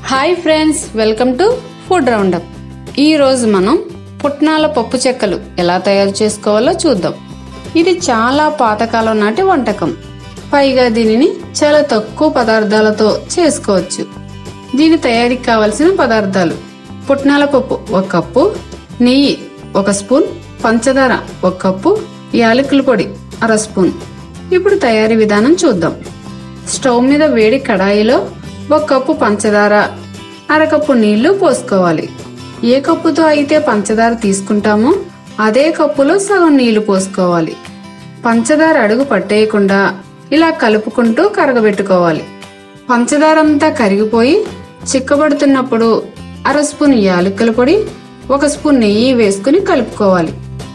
hi friends welcome to food roundup ఈ రోజు మనం పుట్నాల పప్పు చెక్కలు ఎలా తయారు చేసుకోవాలో చూద్దాం ఇది చాలా పాతకాలం నాటి వంటకం పైగా దీనిని చాలా తక్కువ పదార్థాలతో చేసుకోవచ్చు దీని తయారీకి కావలసిన పదార్థాలు పుట్నాల పప్పు ఒక కప్పు నెయ్యి ఒక స్పూన్ పంచదార ఒక కప్పు యాలకుల పొడి అర స్పూన్ ఇప్పుడు తయారీ విధానం చూద్దాం స్టవ్ మీద వేడి కడాయిలో ఒక కప్పు పంచదార అరకప్పు నీళ్లు పోసుకోవాలి ఏ కప్పుతో అయితే పంచదార తీసుకుంటామో అదే కప్పులో సగం నీళ్లు పోసుకోవాలి పంచదార అడుగు పట్టేయకుండా ఇలా కలుపుకుంటూ కరగబెట్టుకోవాలి పంచదార అంతా కరిగిపోయి చిక్కబడుతున్నప్పుడు అర స్పూన్ యాలకుల పొడి ఒక స్పూన్ నెయ్యి వేసుకుని కలుపుకోవాలి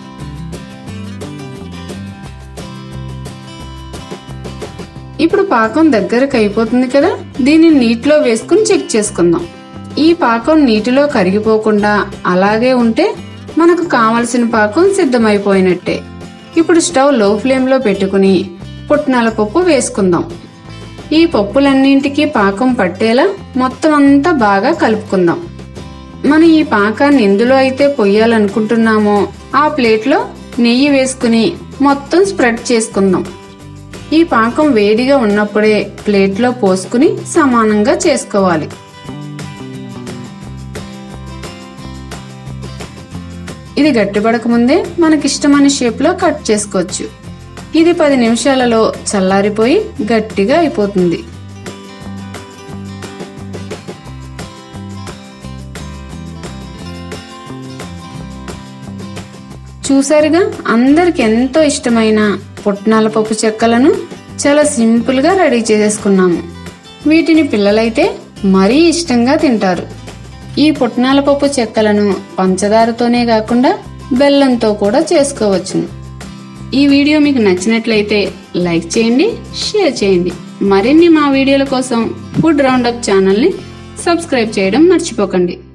ఇప్పుడు పాకం దగ్గరకు అయిపోతుంది కదా దీనిని నీటిలో వేసుకుని చెక్ చేసుకుందాం ఈ పాకం నీటిలో కరిగిపోకుండా అలాగే ఉంటే మనకు కావలసిన పాకం సిద్ధమైపోయినట్టే ఇప్పుడు స్టవ్ లో ఫ్లేమ్ లో పెట్టుకుని పుట్నాల పప్పు వేసుకుందాం ఈ పప్పులన్నింటికి పాకం పట్టేలా మొత్తం అంతా బాగా కలుపుకుందాం మనం ఈ పాకాన్ని ఎందులో అయితే పొయ్యాలనుకుంటున్నామో ఆ ప్లేట్లో నెయ్యి వేసుకుని మొత్తం స్ప్రెడ్ చేసుకుందాం ఈ పాకం వేడిగా ఉన్నప్పుడే ప్లేట్లో పోసుకుని సమానంగా చేసుకోవాలి ఇది గట్టిపడక ముందే మనకిష్టమైన షేప్ లో కట్ చేసుకోవచ్చు ఇది పది నిమిషాలలో చల్లారిపోయి గట్టిగా అయిపోతుంది చూసారుగా అందరికి ఎంతో ఇష్టమైన పుట్నాల పప్పు చెక్కలను చాలా సింపుల్ గా రెడీ చేసేసుకున్నాము వీటిని పిల్లలైతే మరీ ఇష్టంగా తింటారు ఈ పుట్నాల పప్పు చెక్కలను పంచదారతోనే కాకుండా బెల్లంతో కూడా చేసుకోవచ్చును ఈ వీడియో మీకు నచ్చినట్లయితే లైక్ చేయండి షేర్ చేయండి మరిన్ని మా వీడియోల కోసం ఫుడ్ రౌండప్ ఛానల్ని సబ్స్క్రైబ్ చేయడం మర్చిపోకండి